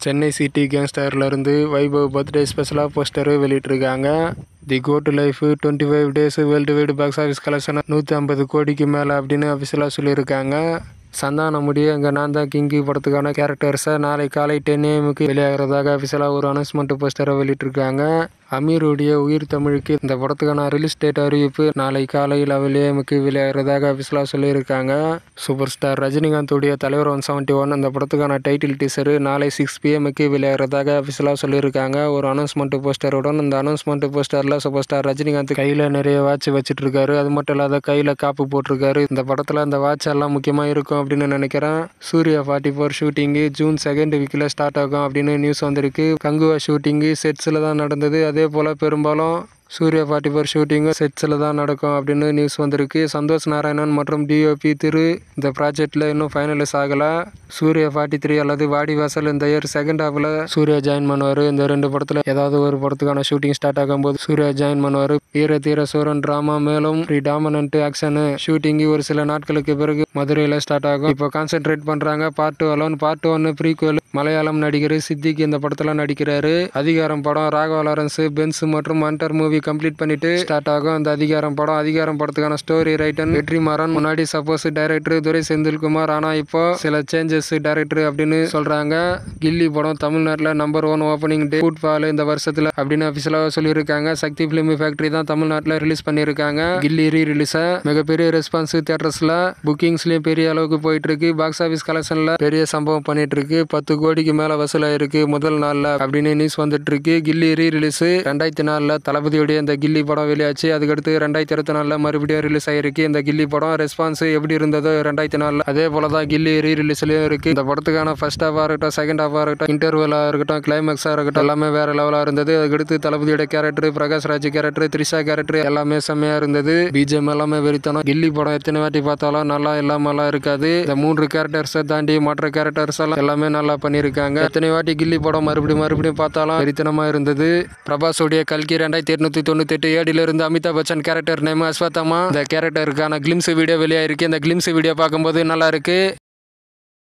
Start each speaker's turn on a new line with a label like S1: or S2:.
S1: Chennai city கேங்ஸ்டர்லேருந்து Vaibhav birthday ஸ்பெஷலாக poster வெளியிட்டிருக்காங்க the goat life twenty five days worldwide box office collection நூற்றி ஐம்பது கோடிக்கு மேலே அப்படின்னு அஃபிஷியலாக சொல்லியிருக்காங்க சந்தானமுடி அங்கே நான் தான் கிங்கி படத்துக்கான கேரக்டர்ஸை நாளை காலை டென் ஏஎம்க்கு வெளியாகிறதாக அஃபிஷியலாக ஒரு அனௌன்ஸ்மெண்ட் போஸ்டரை வெளியிட்டிருக்காங்க அமீருடைய உயிர் தமிழுக்கு இந்த படத்துக்கான ரிலீஸ் டேட் அறிவிப்பு நாளை காலை லெவல் ஏஎம்க்கு வெளியாகிறதாக அஃபிஷியலாக சொல்லியிருக்காங்க சூப்பர் ஸ்டார் ரஜினிகாந்தோடைய தலைவர் ஒன் செவன்ட்டி ஒன் அந்த படத்துக்கான டைட்டில் டீசரு நாளை சிக்ஸ் பிஎம்க்கு வெளியாகிறதாக அஃபிஷியலாக சொல்லியிருக்காங்க ஒரு அனௌன்ஸ்மெண்ட் போஸ்டருடன் இந்த அனௌன்ஸ்மெண்ட் போஸ்டரில் சூப்பர் ஸ்டார் ரஜினிகாந்த் கையில் நிறைய வாட்ச் வச்சுட்டு இருக்காரு அது மட்டும் இல்லாத கையில் காப்பு போட்டிருக்காரு இந்த படத்தில் அந்த வாட்ச் எல்லாம் முக்கியமாக இருக்கும் அப்படின்னு நினைக்கிறேன் Suriya forty four shooting June second வீக்கில் ஸ்டார்ட் ஆகும் அப்படின்னு நியூஸ் வந்திருக்கு கங்குவா ஷூட்டிங்கு செட்ஸில் தான் நடந்தது அதே போல் பெரும்பாலும் சூர்யா ஃபார்ட்டி ஃபோர் ஷூட்டிங்கும் செட்ஸில் தான் நடக்கும் அப்படின்னு நியூஸ் வந்திருக்கு சந்தோஷ் நாராயணன் மற்றும் டிஓபி திரு இந்த ப்ராஜெக்டில் இன்னும் ஃபைனலைஸ் ஆகலை சூர்யா ஃபார்ட்டி த்ரீ அல்லது வாடி வாசல் இந்த இயர் செகண்ட் ஹாஃபில் சூர்யா ஜாயின் பண்ணுவார் இந்த ரெண்டு படத்தில் ஏதாவது ஒரு படத்துக்கான ஷூட்டிங் ஸ்டார்ட் ஆகும்போது சூர்யா ஜாயின் பண்ணுவார் வீர தீர சூரன் ட்ராமா மேலும் டாமினன்ட் ஆக்ஷனு ஷூட்டிங்கு ஒரு சில நாட்களுக்கு பிறகு மதுரையில் ஸ்டார்ட் ஆகும் இப்போ கான்சென்ட்ரேட் பண்ணுறாங்க பார்ட் டூ அலோன் பார்ட் ஒன்று ப்ரீக்வல் மலையாளம் நடிகர் சித்திக் இந்த படத்தில் நடிக்கிறாரு அதிகாரம் படம் ராகவா லாரன்ஸ் பென்ஸ் மற்றும் அண்டர் மூவி கம்ப்ளீட் பண்ணிட்டு ஸ்டார்ட் ஆகும் அந்த அதிகாரம் படம் அதிகாரம் படத்துக்கான ஸ்டோரி ரைட்டன் வெற்றிமாறன் முன்னாடி சப்போஸ் டைரக்டர் துரை செந்தில்குமார் ஆனால் இப்போ சில சேஞ்சஸ் டைரக்டர் அப்படின்னு சொல்றாங்க கில்லி படம் தமிழ்நாட்டில் number one opening day footfall இந்த வருஷத்தில் அப்படின்னு அஃபிஷியலாக சொல்லியிருக்காங்க சக்தி ஃபிலிம் ஃபேக்டரி தான் தமிழ்நாட்டில் ரிலீஸ் பண்ணியிருக்காங்க கில்லி ரீ ரிலீஸை மிகப்பெரிய ரெஸ்பான்ஸ் தியேட்டர்ஸில் புக்கிங்ஸ்லேயும் பெரிய அளவுக்கு போயிட்டு இருக்கு பாக்ஸ் ஆஃபீஸ் கலெக்ஷனில் பெரிய சம்பவம் பண்ணிட்டு இருக்கு பத்து கோடிக்கு மேலே வசூலாயிருக்கு முதல் நாளில் அப்படின்னு நியூஸ் வந்துட்டு இருக்கு கில்லி ரீ ரிலீஸ் ரெண்டாயிரத்தி நாலில் தளபதியுடைய இந்த கில்லி படம் வெளியாச்சு அதுக்கடுத்து ரெண்டாயிரத்தி இருபத்தி நாலில் மறுபடியும் ரிலீஸ் ஆயிருக்கு இந்த கில்லி படம் ரெஸ்பான்ஸ் எப்படி இருந்ததோ ரெண்டாயிரத்தி நாலில் அதே போல தான் கில்லி ரீ ரிலீஸ்லயும் இருக்கு இந்த படத்துக்கான ஃபர்ஸ்ட் ஹாஃபாக இருக்கட்டும் செகண்ட் ஹாஃபாக இருக்கட்டும் இன்டர்வலாக இருக்கட்டும் கிளைமேக்ஸாக இருக்கட்டும் எல்லாமே வேற லெவலாக இருந்தது அதுக்கடுத்து தளபதியோட character Prakash Raj character Trisha character எல்லாமே செம்மையா இருந்தது பிஜிஎம் எல்லாமே வெறித்தனம் கில்லி படம் எத்தனை வாட்டி பார்த்தாலும் நல்லா இல்லாமலாம் இருக்காது இந்த மூன்று கேரக்டர்ஸை தாண்டி மற்ற கேரக்டர்ஸ் எல்லாம் எல்லாமே நல்லா பண்ணியிருக்காங்க எத்தனை வாட்டி கில்லி படம் மறுபடியும் மறுபடியும் பார்த்தாலும் வெறித்தனமா இருந்தது பிரபாஸோடைய கல்கி ரெண்டாயிரத்தி எட்நூத்தி தொண்ணூத்தி எட்டு ஏடில இருந்து அமிதாப் பச்சன் கேரக்டர் நேம் அஸ்வத்தாமா இந்த கேரக்டருக்கான கிளிம்ஸ் வீடியோ வெளியாயிருக்கு இந்த கிளிம்ஸ் வீடியோ பார்க்கும்போது நல்லா இருக்கு